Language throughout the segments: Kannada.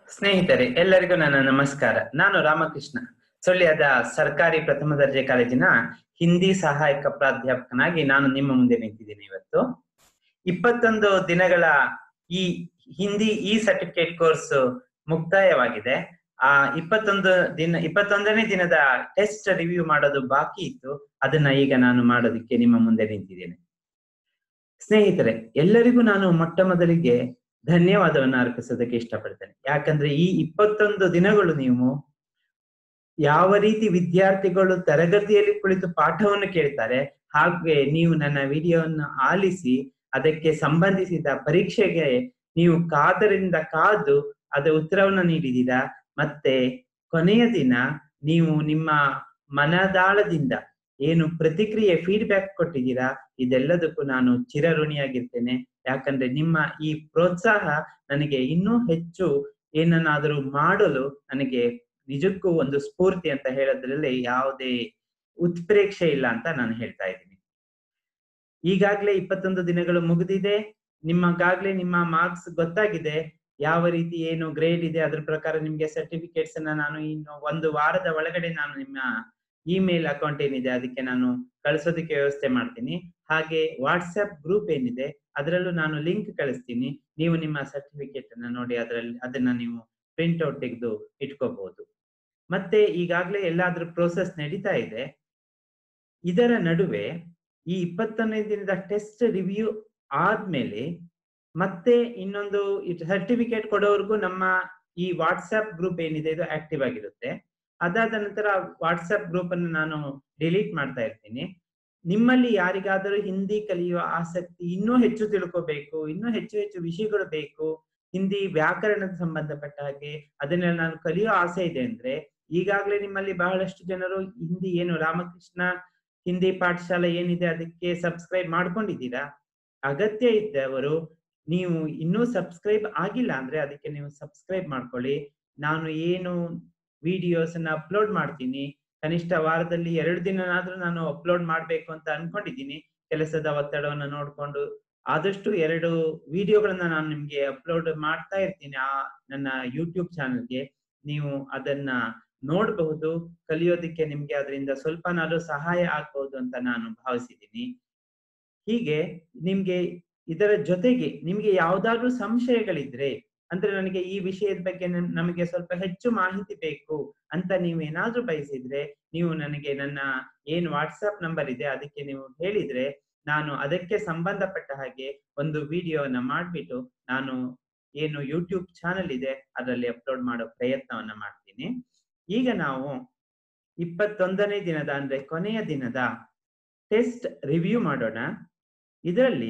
ಸ್ನೇಹಿತರೆ ಎಲ್ಲರಿಗೂ ನನ್ನ ನಮಸ್ಕಾರ ನಾನು ರಾಮಕೃಷ್ಣ ಸುಳ್ಯದ ಸರ್ಕಾರಿ ಪ್ರಥಮ ದರ್ಜೆ ಕಾಲೇಜಿನ ಹಿಂದಿ ಸಹಾಯಕ ಪ್ರಾಧ್ಯಾಪಕನಾಗಿ ನಾನು ನಿಮ್ಮ ಮುಂದೆ ನಿಂತಿದ್ದೀನಿ ಇವತ್ತು ಇಪ್ಪತ್ತೊಂದು ದಿನಗಳ ಈ ಹಿಂದಿ ಇ ಸರ್ಟಿಫಿಕೇಟ್ ಕೋರ್ಸ್ ಮುಕ್ತಾಯವಾಗಿದೆ ಆ ಇಪ್ಪತ್ತೊಂದು ದಿನ ಇಪ್ಪತ್ತೊಂದನೇ ದಿನದ ಟೆಸ್ಟ್ ರಿವ್ಯೂ ಮಾಡೋದು ಬಾಕಿ ಇತ್ತು ಅದನ್ನ ಈಗ ನಾನು ಮಾಡೋದಕ್ಕೆ ನಿಮ್ಮ ಮುಂದೆ ನಿಂತಿದ್ದೇನೆ ಸ್ನೇಹಿತರೆ ಎಲ್ಲರಿಗೂ ನಾನು ಮೊಟ್ಟ ಮೊದಲಿಗೆ ಧನ್ಯವಾದವನ್ನು ಅರ್ಪಿಸೋದಕ್ಕೆ ಇಷ್ಟಪಡ್ತೇನೆ ಯಾಕಂದ್ರೆ ಈ ಇಪ್ಪತ್ತೊಂದು ದಿನಗಳು ನೀವು ಯಾವ ರೀತಿ ವಿದ್ಯಾರ್ಥಿಗಳು ತರಗತಿಯಲ್ಲಿ ಕುಳಿತು ಪಾಠವನ್ನು ಕೇಳ್ತಾರೆ ಹಾಗೆ ನೀವು ನನ್ನ ವಿಡಿಯೋವನ್ನು ಆಲಿಸಿ ಅದಕ್ಕೆ ಸಂಬಂಧಿಸಿದ ಪರೀಕ್ಷೆಗೆ ನೀವು ಕಾದರಿಂದ ಕಾದು ಅದ ಉತ್ತರವನ್ನು ನೀಡಿದ್ದೀರಾ ಮತ್ತೆ ಕೊನೆಯ ದಿನ ನೀವು ನಿಮ್ಮ ಮನದಾಳದಿಂದ ಏನು ಪ್ರತಿಕ್ರಿಯೆ ಫೀಡ್ಬ್ಯಾಕ್ ಕೊಟ್ಟಿದ್ದೀರಾ ಇದೆಲ್ಲದಕ್ಕೂ ನಾನು ಚಿರಋಣಿಯಾಗಿರ್ತೇನೆ ಯಾಕಂದ್ರೆ ನಿಮ್ಮ ಈ ಪ್ರೋತ್ಸಾಹ ನನಗೆ ಇನ್ನೂ ಹೆಚ್ಚು ಏನನ್ನಾದರೂ ಮಾಡಲು ನನಗೆ ನಿಜಕ್ಕೂ ಒಂದು ಸ್ಫೂರ್ತಿ ಅಂತ ಹೇಳೋದ್ರಲ್ಲಿ ಯಾವುದೇ ಉತ್ಪ್ರೇಕ್ಷೆ ಇಲ್ಲ ಅಂತ ನಾನು ಹೇಳ್ತಾ ಇದ್ದೀನಿ ಈಗಾಗ್ಲೇ ಇಪ್ಪತ್ತೊಂದು ದಿನಗಳು ಮುಗಿದಿದೆ ನಿಮಗಾಗ್ಲೇ ನಿಮ್ಮ ಮಾರ್ಕ್ಸ್ ಗೊತ್ತಾಗಿದೆ ಯಾವ ರೀತಿ ಏನು ಗ್ರೇಡ್ ಇದೆ ಅದ್ರ ಪ್ರಕಾರ ನಿಮ್ಗೆ ಸರ್ಟಿಫಿಕೇಟ್ಸ್ ಅನ್ನ ನಾನು ಇನ್ನು ಒಂದು ವಾರದ ಒಳಗಡೆ ನಾನು ನಿಮ್ಮ ಇಮೇಲ್ ಅಕೌಂಟ್ ಏನಿದೆ ಅದಕ್ಕೆ ನಾನು ಕಳಿಸೋದಕ್ಕೆ ವ್ಯವಸ್ಥೆ ಮಾಡ್ತೀನಿ ಹಾಗೆ ವಾಟ್ಸ್ಆಪ್ ಗ್ರೂಪ್ ಏನಿದೆ ಅದರಲ್ಲೂ ನಾನು ಲಿಂಕ್ ಕಳಿಸ್ತೀನಿ ನೀವು ನಿಮ್ಮ ಸರ್ಟಿಫಿಕೇಟ್ ಅನ್ನ ನೋಡಿ ಅದರಲ್ಲಿ ಅದನ್ನ ನೀವು ಪ್ರಿಂಟ್ ಔಟ್ ತೆಗೆದು ಇಟ್ಕೋಬಹುದು ಮತ್ತೆ ಈಗಾಗಲೇ ಎಲ್ಲಾದ್ರೂ ಪ್ರೋಸೆಸ್ ನಡೀತಾ ಇದೆ ಇದರ ನಡುವೆ ಈ ಇಪ್ಪತ್ತೊಂದನೇ ದಿನದ ಟೆಸ್ಟ್ ರಿವ್ಯೂ ಆದ್ಮೇಲೆ ಮತ್ತೆ ಇನ್ನೊಂದು ಸರ್ಟಿಫಿಕೇಟ್ ಕೊಡೋವರೆಗೂ ನಮ್ಮ ಈ ವಾಟ್ಸ್ಆಪ್ ಗ್ರೂಪ್ ಏನಿದೆ ಇದು ಆಕ್ಟಿವ್ ಆಗಿರುತ್ತೆ ಅದಾದ ನಂತರ ವಾಟ್ಸ್ಆಪ್ ಗ್ರೂಪ್ ಅನ್ನು ನಾನು ಡಿಲೀಟ್ ಮಾಡ್ತಾ ಇರ್ತೀನಿ ನಿಮ್ಮಲ್ಲಿ ಯಾರಿಗಾದರೂ ಹಿಂದಿ ಕಲಿಯುವ ಆಸಕ್ತಿ ಇನ್ನೂ ಹೆಚ್ಚು ತಿಳ್ಕೋಬೇಕು ಇನ್ನೂ ಹೆಚ್ಚು ಹೆಚ್ಚು ವಿಷಯಗಳು ಬೇಕು ಹಿಂದಿ ವ್ಯಾಕರಣದ ಸಂಬಂಧಪಟ್ಟ ಹಾಗೆ ಅದನ್ನೆಲ್ಲ ನಾನು ಕಲಿಯೋ ಆಸೆ ಇದೆ ಅಂದ್ರೆ ಈಗಾಗಲೇ ನಿಮ್ಮಲ್ಲಿ ಬಹಳಷ್ಟು ಜನರು ಹಿಂದಿ ಏನು ರಾಮಕೃಷ್ಣ ಹಿಂದಿ ಪಾಠಶಾಲೆ ಏನಿದೆ ಅದಕ್ಕೆ ಸಬ್ಸ್ಕ್ರೈಬ್ ಮಾಡ್ಕೊಂಡಿದ್ದೀರಾ ಅಗತ್ಯ ಇದ್ದವರು ನೀವು ಇನ್ನೂ ಸಬ್ಸ್ಕ್ರೈಬ್ ಆಗಿಲ್ಲ ಅಂದ್ರೆ ಅದಕ್ಕೆ ನೀವು ಸಬ್ಸ್ಕ್ರೈಬ್ ಮಾಡ್ಕೊಳ್ಳಿ ನಾನು ಏನು ವಿಡಿಯೋಸ್ ಅನ್ನ ಅಪ್ಲೋಡ್ ಮಾಡ್ತೀನಿ ಕನಿಷ್ಠ ವಾರದಲ್ಲಿ ಎರಡು ದಿನನಾದ್ರೂ ನಾನು ಅಪ್ಲೋಡ್ ಮಾಡ್ಬೇಕು ಅಂತ ಅನ್ಕೊಂಡಿದ್ದೀನಿ ಕೆಲಸದ ಒತ್ತಡವನ್ನು ನೋಡ್ಕೊಂಡು ಆದಷ್ಟು ಎರಡು ವಿಡಿಯೋಗಳನ್ನ ನಾನು ನಿಮ್ಗೆ ಅಪ್ಲೋಡ್ ಮಾಡ್ತಾ ಇರ್ತೀನಿ ಆ ನನ್ನ ಯೂಟ್ಯೂಬ್ ಚಾನಲ್ಗೆ ನೀವು ಅದನ್ನ ನೋಡಬಹುದು ಕಲಿಯೋದಕ್ಕೆ ನಿಮ್ಗೆ ಅದರಿಂದ ಸ್ವಲ್ಪನಾದ್ರೂ ಸಹಾಯ ಆಗ್ಬಹುದು ಅಂತ ನಾನು ಭಾವಿಸಿದ್ದೀನಿ ಹೀಗೆ ನಿಮ್ಗೆ ಇದರ ಜೊತೆಗೆ ನಿಮ್ಗೆ ಯಾವ್ದಾದ್ರು ಸಂಶಯಗಳಿದ್ರೆ ಅಂದ್ರೆ ನನಗೆ ಈ ವಿಷಯದ ಬಗ್ಗೆ ನಮಗೆ ಸ್ವಲ್ಪ ಹೆಚ್ಚು ಮಾಹಿತಿ ಬೇಕು ಅಂತ ನೀವು ಏನಾದ್ರೂ ಬಯಸಿದ್ರೆ ನೀವು ನನಗೆ ನನ್ನ ಏನ್ ವಾಟ್ಸಪ್ ನಂಬರ್ ಇದೆ ಅದಕ್ಕೆ ನೀವು ಹೇಳಿದ್ರೆ ನಾನು ಅದಕ್ಕೆ ಸಂಬಂಧಪಟ್ಟ ಹಾಗೆ ಒಂದು ವಿಡಿಯೋವನ್ನ ಮಾಡ್ಬಿಟ್ಟು ನಾನು ಏನು ಯೂಟ್ಯೂಬ್ ಚಾನಲ್ ಇದೆ ಅದರಲ್ಲಿ ಅಪ್ಲೋಡ್ ಮಾಡೋ ಪ್ರಯತ್ನವನ್ನ ಮಾಡ್ತೀನಿ ಈಗ ನಾವು ಇಪ್ಪತ್ತೊಂದನೇ ದಿನದ ಅಂದ್ರೆ ಕೊನೆಯ ದಿನದ ಟೆಸ್ಟ್ ರಿವ್ಯೂ ಮಾಡೋಣ ಇದರಲ್ಲಿ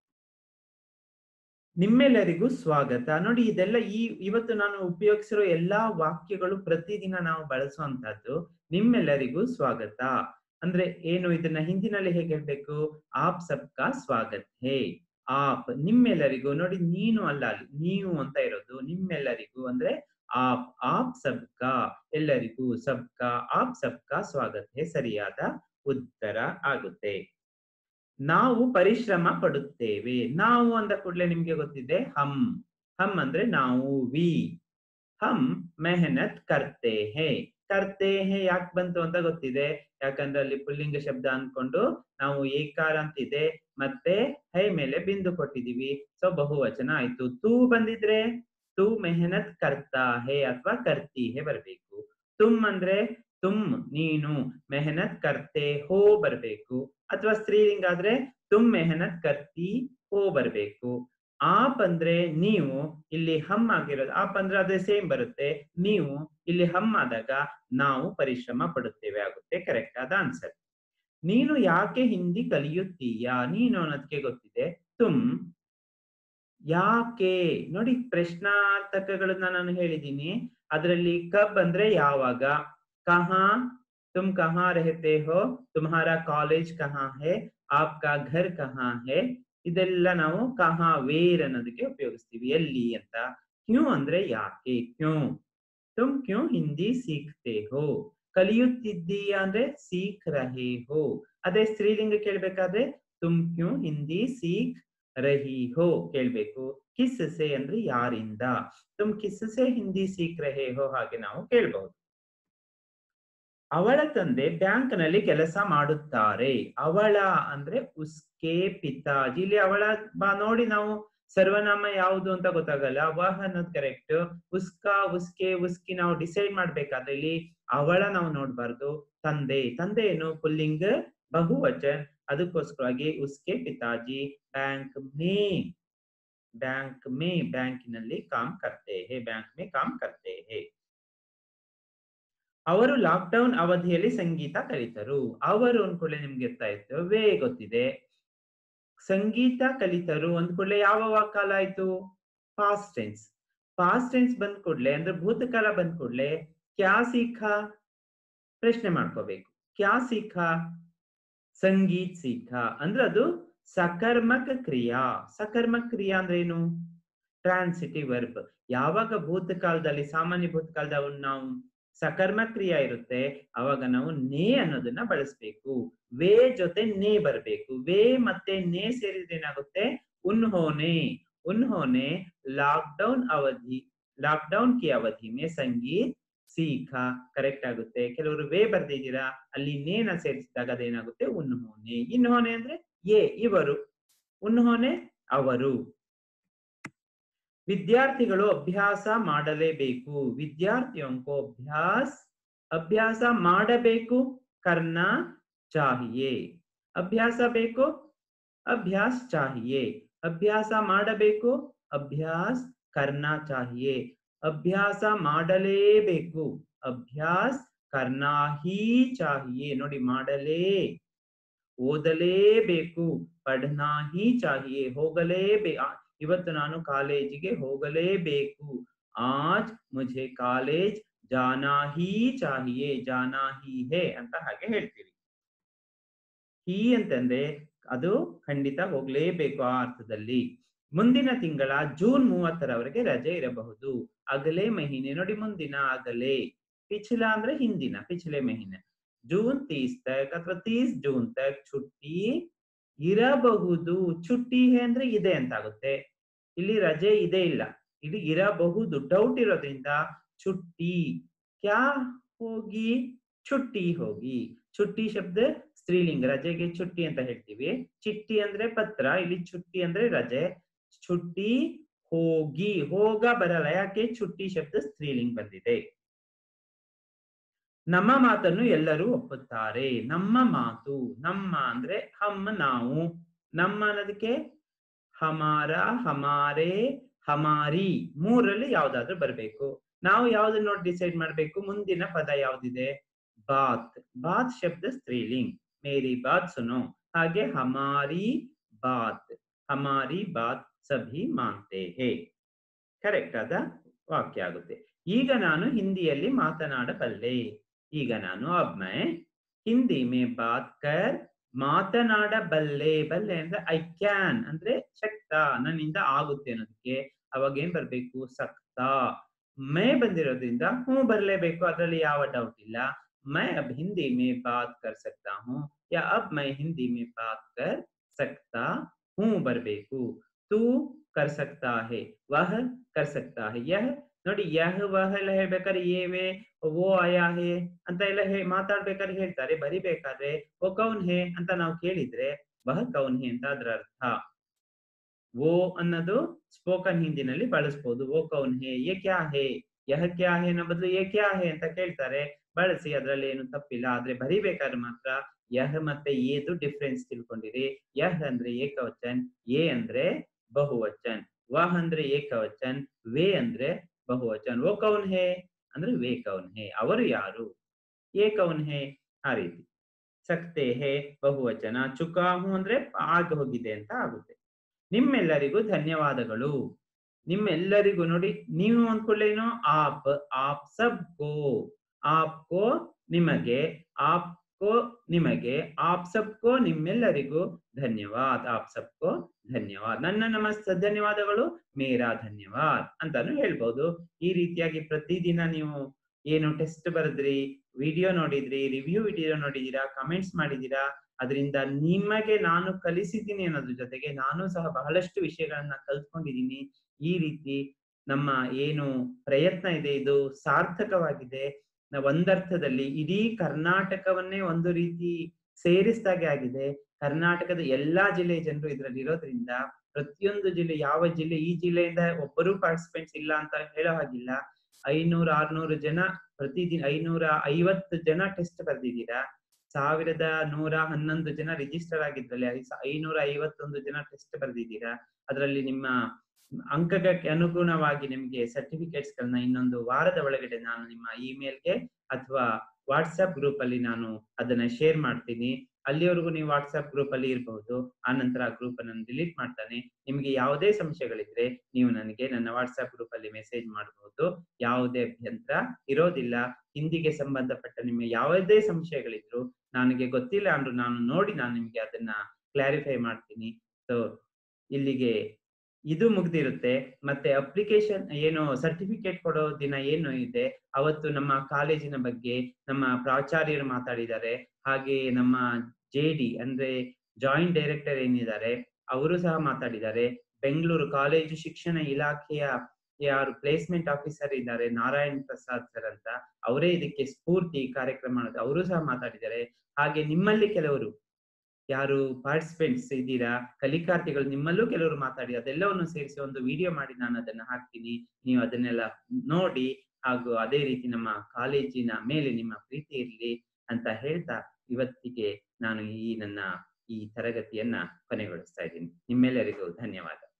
ನಿಮ್ಮೆಲ್ಲರಿಗೂ ಸ್ವಾಗತ ನೋಡಿ ಇದೆಲ್ಲ ಈ ಇವತ್ತು ನಾನು ಉಪಯೋಗಿಸಿರೋ ಎಲ್ಲಾ ವಾಕ್ಯಗಳು ಪ್ರತಿದಿನ ನಾವು ಬಳಸುವಂತಹದ್ದು ನಿಮ್ಮೆಲ್ಲರಿಗೂ ಸ್ವಾಗತ ಅಂದ್ರೆ ಏನು ಇದನ್ನ ಹಿಂದಿನಲ್ಲಿ ಹೇಗೆ ಹೇಳ್ಬೇಕು ಆಪ್ ಸಬ್ಕಾ ಸ್ವಾಗತ್ ಹೇ ಆಪ್ ನಿಮ್ಮೆಲ್ಲರಿಗೂ ನೋಡಿ ನೀನು ಅಲ್ಲ ಅಲ್ಲಿ ನೀವು ಅಂತ ಇರೋದು ನಿಮ್ಮೆಲ್ಲರಿಗೂ ಅಂದ್ರೆ ಆಪ್ ಆಪ್ ಸಬ್ಕಾ ಎಲ್ಲರಿಗೂ ಸಬ್ಕಾ ಆಪ್ ಸಬ್ಕಾ ಸ್ವಾಗತ್ ಹೇ ಸರಿಯಾದ ಉತ್ತರ ಆಗುತ್ತೆ ನಾವು ಪರಿಶ್ರಮ ಪಡುತ್ತೇವೆ ನಾವು ಅಂದ ಕೂಡಲೇ ನಿಮ್ಗೆ ಗೊತ್ತಿದೆ ಹಮ್ ಹಮ್ ಅಂದ್ರೆ ನಾವು ವಿ ಹಮ್ ಮೆಹನತ್ ಕರ್ತೆ ಹೇ ಕರ್ತೆ ಹೇ ಯಾಕೆ ಬಂತು ಅಂತ ಗೊತ್ತಿದೆ ಯಾಕಂದ್ರೆ ಅಲ್ಲಿ ಪುಲ್ಲಿಂಗ ಶಬ್ದ ಅನ್ಕೊಂಡು ನಾವು ಏಕಾರ ಅಂತಿದೆ ಮತ್ತೆ ಹೈ ಮೇಲೆ ಬಿಂದು ಕೊಟ್ಟಿದೀವಿ ಸೊ ಬಹುವಚನ ಆಯ್ತು ತೂ ಬಂದಿದ್ರೆ ತೂ ಮೆಹನತ್ ಕರ್ತಾ ಹೇ ಅಥವಾ ಕರ್ತಿ ಹೇ ಬರ್ಬೇಕು ತುಮ್ ಅಂದ್ರೆ ತುಮ್ ನೀನು ಮೆಹನತ್ ಕರ್ತೆ ಹೋ ಬರ್ಬೇಕು ಅಥವಾ ಸ್ತ್ರೀಲಿಂಗ ಆದ್ರೆ ತುಮ್ ಮೆಹನತ್ ಕರ್ತಿ ಹೋ ಬರ್ಬೇಕು ಆಪ್ ಅಂದ್ರೆ ನೀವು ಇಲ್ಲಿ ಹಮ್ ಆಗಿರೋದು ಆಪ್ ಅಂದ್ರೆ ಅದೇ ಸೇಮ್ ಬರುತ್ತೆ ನೀವು ಇಲ್ಲಿ ಹಮ್ ಆದಾಗ ನಾವು ಪರಿಶ್ರಮ ಪಡುತ್ತೇವೆ ಆಗುತ್ತೆ ಕರೆಕ್ಟ್ ಆದ ಆನ್ಸರ್ ನೀನು ಯಾಕೆ ಹಿಂದಿ ಕಲಿಯುತ್ತೀಯಾ ನೀನು ಅನ್ನೋದಕ್ಕೆ ಗೊತ್ತಿದೆ ತುಮ್ ಯಾಕೆ ನೋಡಿ ಪ್ರಶ್ನಾರ್ಥಕಗಳನ್ನ ನಾನು ಹೇಳಿದ್ದೀನಿ ಅದರಲ್ಲಿ ಕಬ್ ಅಂದ್ರೆ ಯಾವಾಗ ಕಹಾ तुम कहाँ रहते हो तुम्हारा ಕಾಲೇಜ್ ಕಹಾ ಹೇ ಆಪ್ಕಾ ಘರ್ ಕಹಾ ಹೇ ಇದೆಲ್ಲ ನಾವು ಕಹಾ ವೇರ್ ಅನ್ನೋದಕ್ಕೆ ಉಪಯೋಗಿಸ್ತೀವಿ ಎಲ್ಲಿ ಅಂತ ಕ್ಯೂ ಅಂದ್ರೆ ಯಾಕೆ ಕ್ಯೂ ತುಮ್ ಕ್ಯೂ ಹಿಂದಿ ಸೀಖ್ತೆ ಹೋ ಕಲಿಯುತ್ತಿದ್ದೀಯಾ ಅಂದ್ರೆ ಸೀಖ್ ರಹೇ ಹೋ ಅದೇ ಸ್ತ್ರೀಲಿಂಗ ಕೇಳ್ಬೇಕಾದ್ರೆ ತುಮ್ ಕ್ಯೂ ಹಿಂದಿ ಸೀಖ್ ರಹಿ ಹೋ ಕೇಳ್ಬೇಕು ಕಿಸ್ ಸೆ ಅಂದ್ರೆ ಯಾರಿಂದ ತುಮ್ ಕಿಸ್ ಸೆ ಹಿಂದಿ ಸೀಕ್ ರಹೆ ಹೋ ಹಾಗೆ ನಾವು ಕೇಳ್ಬಹುದು ಅವಳ ತಂದೆ ಬ್ಯಾಂಕ್ ನಲ್ಲಿ ಕೆಲಸ ಮಾಡುತ್ತಾರೆ ಅವಳ ಅಂದ್ರೆ ಉಸ್ಕೆ ಪಿತಾಜಿ ಇಲ್ಲಿ ಅವಳ ಬಾ ನೋಡಿ ನಾವು ಸರ್ವನಾಮ ಯಾವುದು ಅಂತ ಗೊತ್ತಾಗಲ್ಲ ವಹ ಅನ್ನೋದು ಕರೆಕ್ಟ್ ಉಸ್ಕಾ ಉಸ್ಕೆ ಉಸ್ಕಿ ನಾವು ಡಿಸೈಡ್ ಮಾಡ್ಬೇಕಾದ್ರೆ ಇಲ್ಲಿ ಅವಳ ನಾವು ನೋಡ್ಬಾರ್ದು ತಂದೆ ತಂದೆ ಏನು ಪುಲ್ಲಿಂಗ್ ಬಹುವಚನ್ ಅದಕ್ಕೋಸ್ಕರವಾಗಿ ಉಸ್ಕೆ ಪಿತಾಜಿ ಬ್ಯಾಂಕ್ ಮೇ ಬ್ಯಾಂಕ್ ಮೇ ಬ್ಯಾಂಕಿನಲ್ಲಿ ಕಾಮ್ ಕರ್ತೆ ಹೇ ಬ್ಯಾಂಕ್ ಮೇ ಕಾಮ್ ಕರ್ತೆ ಹೇ ಅವರು ಲಾಕ್ಡೌನ್ ಅವಧಿಯಲ್ಲಿ ಸಂಗೀತ ಕಲಿತರು ಅವರು ಅಂದ್ಕೂಡ್ಲೆ ನಿಮ್ಗೆ ಇತ್ತು ವೇ ಗೊತ್ತಿದೆ ಸಂಗೀತ ಕಲಿತರು ಅಂದ್ಕೂಡ್ಲೆ ಯಾವ ಕಾಲ ಆಯ್ತು ಪಾಸ್ಟ್ ಟೆನ್ಸ್ ಪಾಸ್ಟ್ ಟೆನ್ಸ್ ಬಂದ್ ಕೂಡ್ಲೆ ಅಂದ್ರೆ ಭೂತಕಾಲ ಬಂದ್ ಕೂಡ್ಲೆ ಕ್ಯಾ ಸೀಖಾ ಪ್ರಶ್ನೆ ಮಾಡ್ಕೋಬೇಕು ಕ್ಯಾ ಸೀಖಾ ಸಂಗೀತ್ ಸೀಖಾ ಅಂದ್ರೆ ಅದು ಸಕರ್ಮಕ ಕ್ರಿಯಾ ಸಕರ್ಮಕ ಕ್ರಿಯಾ ಅಂದ್ರೆ ಏನು ಟ್ರಾನ್ಸಿಟಿವ್ ವರ್ಬ್ ಯಾವಾಗ ಭೂತಕಾಲದಲ್ಲಿ ಸಾಮಾನ್ಯ ಭೂತಕಾಲದ ನಾವು ಸಕರ್ಮ ಕ್ರಿಯಾ ಇರುತ್ತೆ ಅವಾಗ ನಾವು ನೇ ಅನ್ನೋದನ್ನ ಬಳಸ್ಬೇಕು ವೇ ಜೊತೆ ನೇ ಬರ್ಬೇಕು ವೇ ಮತ್ತೆ ನೇ ಸೇರಿದ್ರೆ ಏನಾಗುತ್ತೆ ಉನ್ಹೋನೆ ಉನ್ಹೋನೆ ಲಾಕ್ಡೌನ್ ಅವಧಿ ಲಾಕ್ಡೌನ್ ಕಿ ಅವಧಿ ಮೇ ಸಂಗೀತ್ ಸೀಖಾ ಕರೆಕ್ಟ್ ಆಗುತ್ತೆ ಕೆಲವರು ವೇ ಬರ್ದಿದ್ದೀರಾ ಅಲ್ಲಿ ನೇನ ಸೇರಿಸಿದಾಗ ಅದೇನಾಗುತ್ತೆ ಉನ್ಹೋನೆ ಇನ್ಹೋನೆ ಅಂದ್ರೆ ಎ ಇವರು ಉನ್ಹೋನೆ ಅವರು ವಿದ್ಯಾರ್ಥಿಗಳು ಅಭ್ಯಾಸ ಮಾಡಲೇಬೇಕು ವಿದ್ಯಾರ್ಥಿಯೊಂಕೋ ಅಭ್ಯಾಸ ಅಭ್ಯಾಸ ಮಾಡಬೇಕು ಕರ್ನ ಚಾಹಿಯೇ ಅಭ್ಯಾಸ ಬೇಕು ಅಭ್ಯಾಸ ಚಾಹಿಯೇ ಅಭ್ಯಾಸ ಮಾಡಬೇಕು ಅಭ್ಯಾಸ ಕರ್ನ ಚಾಹಿಯೇ ಅಭ್ಯಾಸ ಮಾಡಲೇಬೇಕು ಅಭ್ಯಾಸ ಕರ್ನಾ ಹೀ ಚಾಹಿಯೇ ನೋಡಿ ಮಾಡಲೇ ಓದಲೇಬೇಕು ಪಢನಾ ಹೀ ಚಾಹಿಯೇ ಹೋಗಲೇಬೇಕು ಇವತ್ತು ನಾನು ಕಾಲೇಜಿಗೆ ಹೋಗಲೇಬೇಕು ಆಜ್ ಮುझे ಕಾಲೇಜ್ ಜಾನಾ ಹೀ ಚಾಹಿಯೇ ಜಾನಾ ಹೀ ಹೇ ಅಂತ ಹಾಗೆ ಹೇಳ್ತೀವಿ ಹೀ ಅಂತಂದ್ರೆ ಅದು ಖಂಡಿತ ಹೋಗ್ಲೇಬೇಕು ಆ ಅರ್ಥದಲ್ಲಿ ಮುಂದಿನ ತಿಂಗಳ ಜೂನ್ ಮೂವತ್ತರವರೆಗೆ ರಜೆ ಇರಬಹುದು ಅಗಲೇ ಮಹಿನೆ ನೋಡಿ ಮುಂದಿನ ಅಗಲೇ ಪಿछಲ ಅಂದ್ರೆ ಹಿಂದಿನ ಪಿछಲೆ ಮಹಿನೆ ಜೂನ್ ತೀಸ್ ತಕ್ ಅಥವಾ ತೀಸ್ ಜೂನ್ ತಕ್ छुट्टी ಇರಬಹುದು ಚುಟ್ಟಿ ಅಂದ್ರೆ ಇದೆ ಅಂತ ಆಗುತ್ತೆ ಇಲ್ಲಿ ರಜೆ ಇದೆ ಇಲ್ಲ ಇಲ್ಲಿ ಇರಬಹುದು ಡೌಟ್ ಇರೋದ್ರಿಂದ ಚುಟ್ಟಿ ಕ್ಯಾ ಹೋಗಿ ಚುಟ್ಟಿ ಹೋಗಿ ಚುಟ್ಟಿ ಶಬ್ದ ಸ್ತ್ರೀಲಿಂಗ ರಜೆಗೆ ಚುಟ್ಟಿ ಅಂತ ಹೇಳ್ತೀವಿ ಚಿಟ್ಟಿ ಅಂದ್ರೆ ಪತ್ರ ಇಲ್ಲಿ ಚುಟ್ಟಿ ಅಂದ್ರೆ ರಜೆ ಚುಟ್ಟಿ ಹೋಗಿ ಹೋಗ ಬರಲ್ಲ ಯಾಕೆ ಚುಟ್ಟಿ ಶಬ್ದ ಸ್ತ್ರೀಲಿಂಗ್ ಬಂದಿದೆ ನಮ್ಮ ಮಾತನ್ನು ಎಲ್ಲರೂ ಒಪ್ಪುತ್ತಾರೆ ನಮ್ಮ ಮಾತು ನಮ್ಮ ಅಂದ್ರೆ ಹಮ್ಮ ನಾವು ನಮ್ಮ ಅನ್ನೋದಕ್ಕೆ ಹಮಾರ ಹಮಾರೆ ಹಮಾರಿ ಮೂರಲ್ಲಿ ಯಾವ್ದಾದ್ರು ಬರ್ಬೇಕು ನಾವು ಯಾವ್ದನ್ನ ನೋಡಿ ಡಿಸೈಡ್ ಮಾಡ್ಬೇಕು ಮುಂದಿನ ಪದ ಯಾವ್ದಿದೆ ಬಾತ್ ಬಾತ್ ಶಬ್ದ ಸ್ತ್ರೀಲಿಂಗ್ ಮೇರಿ ಬಾತ್ ಸುನೋ ಹಾಗೆ ಹಮಾರಿ ಬಾತ್ ಹಮಾರಿ ಬಾತ್ ಸಭಿ ಮಾನ್ತೆ ಹೇ ಕರೆಕ್ಟ್ ಆದ ವಾಕ್ಯ ಆಗುತ್ತೆ ಈಗ ನಾನು ಹಿಂದಿಯಲ್ಲಿ ಮಾತನಾಡಬಲ್ಲೆ ಈಗ ನಾನು ಅಬ್ ಮೈ ಹಿಂದಿ ಮೇ ಬಾತ್ ಕರ್ ಮಾತನಾಡಬಲ್ಲೆ ಬಲ್ಲೆ ಅಂದ್ರೆ ಐ ಕ್ಯಾನ್ ಅಂದ್ರೆ ಶಕ್ತ ನನ್ನಿಂದ ಆಗುತ್ತೆ ಅನ್ನೋದಕ್ಕೆ ಅವಾಗ ಏನ್ ಬರ್ಬೇಕು ಸಕ್ತ ಮೇ ಬಂದಿರೋದ್ರಿಂದ ಹ್ಞೂ ಬರ್ಲೇಬೇಕು ಅದ್ರಲ್ಲಿ ಯಾವ ಡೌಟ್ ಇಲ್ಲ मैं अब हिंदी में बात कर सकता हूँ या अब मैं हिंदी में बात कर सकता हूँ ಬರಬೇಕು तू कर सकता है वह कर सकता है यह ನೋಡಿ ಯಹ ವಹ ಎಲ್ಲ ಹೇಳ್ಬೇಕಾದ್ರೆ ಏವೆ ಓ ಆಯಾ ಹೇ ಅಂತ ಎಲ್ಲ ಹೇ ಮಾತಾಡ್ಬೇಕಾದ್ರೆ ಹೇಳ್ತಾರೆ ಬರಿಬೇಕಾದ್ರೆ ಓ ಕೌನ್ ಹೇ ಅಂತ ನಾವು ಕೇಳಿದ್ರೆ ವಹ ಕೌನ್ ಹೇ ಅಂತ ಅದ್ರ ಅರ್ಥ ಓ ಅನ್ನೋದು ಸ್ಪೋಕನ್ ಹಿಂದಿನಲ್ಲಿ ಬಳಸ್ಬೋದು ಓ ಕೌನ್ ಹೇ ಏ ಕ್ಯಾ ಹೇ ಯಹ ಕ್ಯಾ ಹೇ ಅನ್ನೋ ಬದಲು ಏ ಕ್ಯಾ ಹೇ ಅಂತ ಕೇಳ್ತಾರೆ ಬಳಸಿ ಅದ್ರಲ್ಲಿ ಏನು ತಪ್ಪಿಲ್ಲ ಆದ್ರೆ ಬರಿಬೇಕಾದ್ರೆ ಮಾತ್ರ ಯಹ ಮತ್ತೆ ಏದು ಡಿಫ್ರೆನ್ಸ್ ತಿಳ್ಕೊಂಡಿರಿ ಯಹ್ ಅಂದ್ರೆ ಏಕವಚನ್ ಎ ಅಂದ್ರೆ ಬಹುವಚನ್ ವಹ ಅಂದ್ರೆ ಏಕವಚನ್ ವೇ ಅಂದ್ರೆ ಬಹುವಚನ್ ಓ ಕೌನ್ ಹೇ ಅಂದ್ರೆ ವೇ ಕೌನ್ ಹೇ ಅವರು ಯಾರು ಏ ಕೌನ್ ಹೇ ಆ ರೀತಿ ಸಕ್ತೆ ಹೇ ಬಹುವಚನ ಚುಕಾಹು ಅಂದ್ರೆ ಆಗ ಹೋಗಿದೆ ಅಂತ ಆಗುತ್ತೆ ನಿಮ್ಮೆಲ್ಲರಿಗೂ ಧನ್ಯವಾದಗಳು ನಿಮ್ಮೆಲ್ಲರಿಗೂ ನೋಡಿ ನೀವು ಅಂದ್ಕೊಳ್ಳೇನು ಆಪ್ ಆಪ್ ಸಬ್ಕೋ ಆಪ್ಕೋ ನಿಮಗೆ ಆಪ್ಕೋ ನಿಮಗೆ ಆಪ್ ಸಬ್ಕೋ ನಿಮ್ಮೆಲ್ಲರಿಗೂ ಧನ್ಯವಾದ ಆಪ್ ಸಬ್ಕೋ ಧನ್ಯವಾದ ನನ್ನ ನಮಸ್ತೆ ಧನ್ಯವಾದಗಳು ಮೇರಾ ಧನ್ಯವಾದ್ ಅಂತಾನು ಹೇಳ್ಬೋದು ಈ ರೀತಿಯಾಗಿ ಪ್ರತಿದಿನ ನೀವು ಏನು ಟೆಸ್ಟ್ ಬರೆದ್ರಿ ವಿಡಿಯೋ ನೋಡಿದ್ರಿ ರಿವ್ಯೂ ವಿಡಿಯೋ ನೋಡಿದೀರಾ ಕಮೆಂಟ್ಸ್ ಮಾಡಿದೀರಾ ಅದರಿಂದ ನಿಮಗೆ ನಾನು ಕಲಿಸಿದ್ದೀನಿ ಅನ್ನೋದ್ರ ಜೊತೆಗೆ ನಾನು ಸಹ ಬಹಳಷ್ಟು ವಿಷಯಗಳನ್ನ ಕಲ್ತ್ಕೊಂಡಿದ್ದೀನಿ ಈ ರೀತಿ ನಮ್ಮ ಏನು ಪ್ರಯತ್ನ ಇದೆ ಇದು ಸಾರ್ಥಕವಾಗಿದೆ ನ- ಒಂದರ್ಥದಲ್ಲಿ ಇಡೀ ಕರ್ನಾಟಕವನ್ನೇ ಒಂದು ರೀತಿ ಸೇರಿಸಿದಾಗೆ ಆಗಿದೆ ಕರ್ನಾಟಕದ ಎಲ್ಲಾ ಜಿಲ್ಲೆಯ ಜನರು ಇದರಲ್ಲಿ ಇರೋದ್ರಿಂದ ಪ್ರತಿಯೊಂದು ಜಿಲ್ಲೆ ಯಾವ ಜಿಲ್ಲೆ ಈ ಜಿಲ್ಲೆಯಿಂದ ಒಬ್ಬರು ಪಾರ್ಟಿಸಿಪೆಂಟ್ಸ್ ಇಲ್ಲ ಅಂತ ಹೇಳೋ ಹಾಗಿಲ್ಲ ಐನೂರ ಆರ್ನೂರು ಜನ ಪ್ರತಿದಿನ ಐನೂರ ಐವತ್ತು ಜನ ಟೆಸ್ಟ್ ಬರ್ದಿದ್ದೀರಾ ಸಾವಿರದ ನೂರ ಹನ್ನೊಂದು ಜನ ರಿಜಿಸ್ಟರ್ ಆಗಿದ್ರಲ್ಲಿ ಐ- ಐನೂರ ಐವತ್ತೊಂದು ಜನ ಟೆಸ್ಟ್ ಬರ್ದಿದ್ದೀರಾ ಅದರಲ್ಲಿ ನಿಮ್ಮ ಅಂಕಕ್ಕೆ ಅನುಗುಣವಾಗಿ ನಿಮಗೆ ಸರ್ಟಿಫಿಕೇಟ್ಸ್ ಗಳನ್ನ ಇನ್ನೊಂದು ವಾರದ ಒಳಗಡೆ ನಾನು ನಿಮ್ಮ ಇಮೇಲ್ಗೆ ಅಥವಾ ವಾಟ್ಸ್ಆಪ್ ಗ್ರೂಪ್ ಅಲ್ಲಿ ನಾನು ಅದನ್ನ ಶೇರ್ ಮಾಡ್ತೀನಿ ಅಲ್ಲಿವರೆಗೂ ನೀವು ವಾಟ್ಸ್ಆಪ್ ಗ್ರೂಪ್ ಅಲ್ಲಿ ಇರಬಹುದು ಆ ನಂತರ ಆ ಗ್ರೂಪ್ ಅನ್ನು ಡಿಲೀಟ್ ಮಾಡ್ತಾನೆ ನಿಮಗೆ ಯಾವುದೇ ಸಂಶಯಗಳಿದ್ರೆ ನೀವು ನನಗೆ ನನ್ನ ವಾಟ್ಸ್ಆಪ್ ಗ್ರೂಪ್ ಅಲ್ಲಿ ಮೆಸೇಜ್ ಮಾಡಬಹುದು ಯಾವುದೇ ಅಭ್ಯಂತರ ಇರೋದಿಲ್ಲ ಹಿಂದಿಗೆ ಸಂಬಂಧಪಟ್ಟ ನಿಮ್ಮ ಯಾವುದೇ ಸಂಶಯಗಳಿದ್ರು ನನಗೆ ಗೊತ್ತಿಲ್ಲ ಅಂದ್ರೂ ನಾನು ನೋಡಿ ನಾನು ನಿಮ್ಗೆ ಅದನ್ನ ಕ್ಲಾರಿಫೈ ಮಾಡ್ತೀನಿ ಸೊ ಇಲ್ಲಿಗೆ ಇದು ಮುಗ್ದಿರುತ್ತೆ ಮತ್ತೆ ಅಪ್ಲಿಕೇಶನ್ ಏನು ಸರ್ಟಿಫಿಕೇಟ್ ಕೊಡೋ ದಿನ ಏನು ಇದೆ ಅವತ್ತು ನಮ್ಮ ಕಾಲೇಜಿನ ಬಗ್ಗೆ ನಮ್ಮ ಪ್ರಾಚಾರ್ಯರು ಮಾತಾಡಿದ್ದಾರೆ ಹಾಗೆ ನಮ್ಮ ಜೆ ಡಿ ಅಂದ್ರೆ ಜಾಯಿಂಟ್ ಡೈರೆಕ್ಟರ್ ಏನಿದ್ದಾರೆ ಅವರು ಸಹ ಮಾತಾಡಿದ್ದಾರೆ ಬೆಂಗಳೂರು ಕಾಲೇಜು ಶಿಕ್ಷಣ ಇಲಾಖೆಯ ಯಾರು ಪ್ಲೇಸ್ಮೆಂಟ್ ಆಫೀಸರ್ ಇದ್ದಾರೆ ನಾರಾಯಣ್ ಪ್ರಸಾದ್ ಸರ್ ಅಂತ ಅವರೇ ಇದಕ್ಕೆ ಸ್ಫೂರ್ತಿ ಕಾರ್ಯಕ್ರಮ ಮಾಡೋದು ಅವರು ಸಹ ಮಾತಾಡಿದ್ದಾರೆ ಹಾಗೆ ನಿಮ್ಮಲ್ಲಿ ಕೆಲವರು ಯಾರು ಪಾರ್ಟಿಸಿಪೆಂಟ್ಸ್ ಇದ್ದೀರಾ ಕಲಿಕಾರ್ಥಿಗಳು ನಿಮ್ಮಲ್ಲೂ ಕೆಲವರು ಮಾತಾಡಿ ಅದೆಲ್ಲವನ್ನು ಸೇರಿಸಿ ಒಂದು ವಿಡಿಯೋ ಮಾಡಿ ನಾನು ಅದನ್ನ ಹಾಕ್ತೀನಿ ನೀವು ಅದನ್ನೆಲ್ಲ ನೋಡಿ ಹಾಗೂ ಅದೇ ರೀತಿ ನಮ್ಮ ಕಾಲೇಜಿನ ಮೇಲೆ ನಿಮ್ಮ ಪ್ರೀತಿ ಇರಲಿ ಅಂತ ಹೇಳ್ತಾ ಇವತ್ತಿಗೆ ನಾನು ಈ ನನ್ನ ಈ ತರಗತಿಯನ್ನ ಕೊನೆಗೊಳಿಸ್ತಾ ಇದ್ದೀನಿ ನಿಮ್ಮೆಲ್ಲರಿಗೂ ಧನ್ಯವಾದ